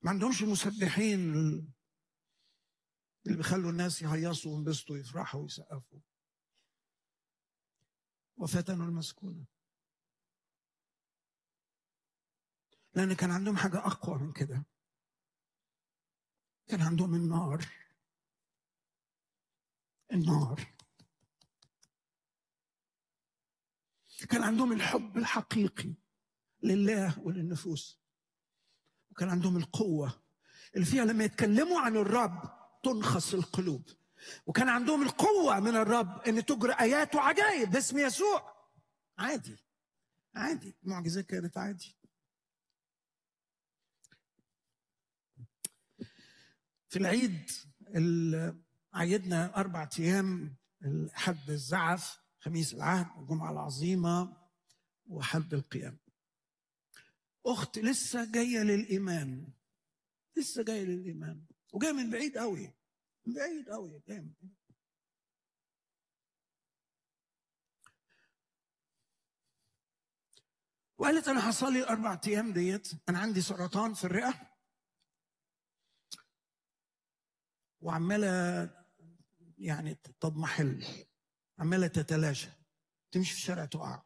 ما عندهمش مسبحين اللي بيخلوا الناس يهيصوا وينبسطوا ويفرحوا ويسقفوا وفتنوا المسكونه لان كان عندهم حاجه اقوى من كده كان عندهم النار النار كان عندهم الحب الحقيقي لله وللنفوس وكان عندهم القوة اللي فيها لما يتكلموا عن الرب تنخص القلوب وكان عندهم القوة من الرب أن تجرى آيات وعجائب باسم يسوع عادي عادي المعجزات كانت عادي في العيد اللي عيدنا أربع أيام حد الزعف خميس العهد والجمعة العظيمة وحد القيام أخت لسه جاية للإيمان لسه جاية للإيمان وجاية من بعيد قوي من بعيد قوي جاية من بعيد. وقالت أنا هصلي الأربع أيام ديت أنا عندي سرطان في الرئة وعمالة يعني تضمحل عمالة تتلاشى تمشي في الشارع تقع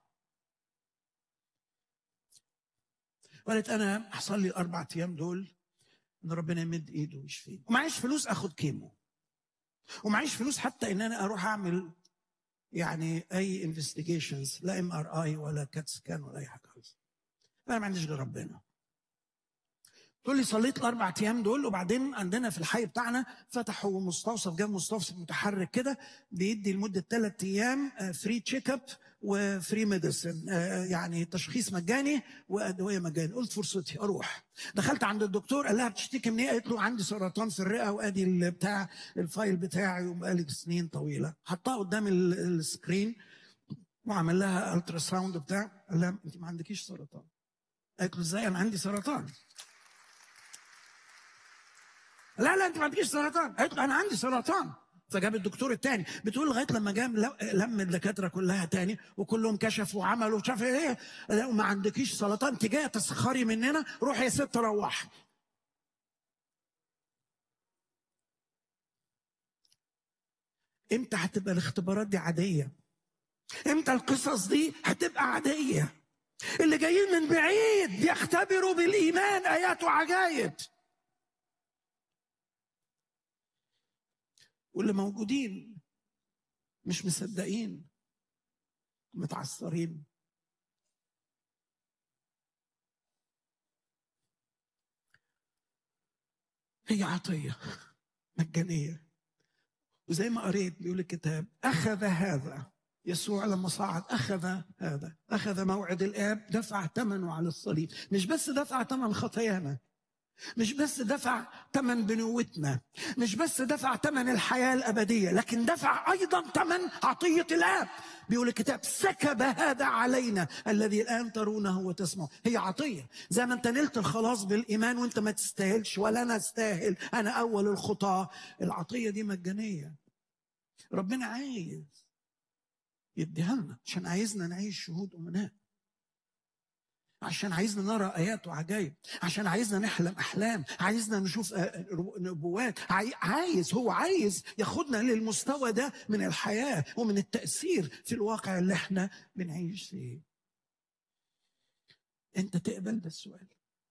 قالت انا حصل لي الاربع ايام دول ان ربنا يمد ايده ويشفيني ومعيش فلوس اخد كيمو ومعيش فلوس حتى ان انا اروح اعمل يعني اي انفستيجيشنز لا ام ار اي ولا كات سكان ولا اي حاجه خالص انا ما عنديش غير ربنا تقول لي صليت الاربع ايام دول وبعدين عندنا في الحي بتاعنا فتحوا مستوصف جاب مستوصف متحرك كده بيدي لمده ثلاث ايام فري تشيك اب وفري ميديسن يعني تشخيص مجاني وادويه مجاني قلت فرصتي اروح دخلت عند الدكتور قال لها بتشتكي من ايه؟ قالت له عندي سرطان في الرئه وادي بتاع الفايل بتاعي وبقالي سنين طويله حطها قدام السكرين وعمل لها الترا ساوند بتاع قال لها انت ما عندكيش سرطان قالت له ازاي انا عندي سرطان لا لا انت ما عندكيش سرطان قالت له انا عندي سرطان فجاب الدكتور الثاني بتقول لغايه لما جاب لم الدكاتره كلها تاني وكلهم كشفوا وعملوا شاف ايه ما عندكيش سرطان انت جايه تسخري مننا روحي يا ست روحي امتى هتبقى الاختبارات دي عاديه امتى القصص دي هتبقى عاديه اللي جايين من بعيد بيختبروا بالايمان ايات وعجائب واللي موجودين مش مصدقين متعثرين هي عطية مجانية وزي ما قريت بيقول الكتاب أخذ هذا يسوع لما صعد أخذ هذا أخذ موعد الآب دفع ثمنه على الصليب مش بس دفع ثمن خطايانا مش بس دفع ثمن بنوتنا مش بس دفع ثمن الحياة الأبدية لكن دفع أيضا ثمن عطية الآب بيقول الكتاب سكب هذا علينا الذي الآن ترونه وتسمعه هي عطية زي ما أنت نلت الخلاص بالإيمان وأنت ما تستاهلش ولا أنا أستاهل أنا أول الخطاة العطية دي مجانية ربنا عايز يديها لنا عشان عايزنا نعيش شهود أمناء عشان عايزنا نرى ايات وعجائب عشان عايزنا نحلم احلام عايزنا نشوف نبوات عايز هو عايز ياخدنا للمستوى ده من الحياه ومن التاثير في الواقع اللي احنا بنعيش فيه انت تقبل ده السؤال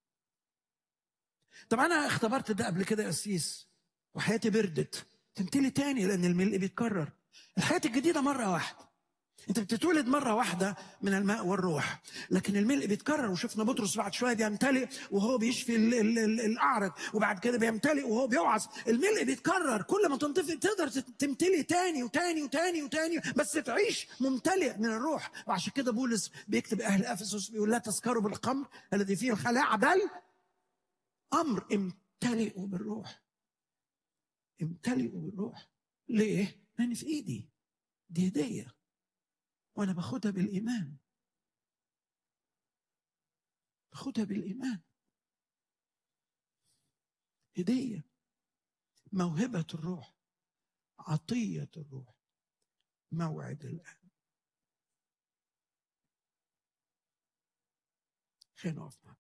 طب انا اختبرت ده قبل كده يا قسيس وحياتي بردت تمتلي تاني لان الملء بيتكرر الحياه الجديده مره واحده انت بتتولد مره واحده من الماء والروح لكن الملء بيتكرر وشفنا بطرس بعد شويه بيمتلئ وهو بيشفي ال ال ال الاعرج وبعد كده بيمتلئ وهو بيوعظ الملء بيتكرر كل ما تنطفئ تقدر تمتلئ تاني وتاني وتاني وتاني بس تعيش ممتلئ من الروح وعشان كده بولس بيكتب اهل افسس بيقول لا تسكروا بالخمر الذي فيه الخلاعه بل امر امتلئوا بالروح امتلئوا بالروح ليه؟ لان في ايدي دي هديه وانا باخدها بالايمان باخدها بالايمان هديه موهبه الروح عطيه الروح موعد الاب خلينا نقف مع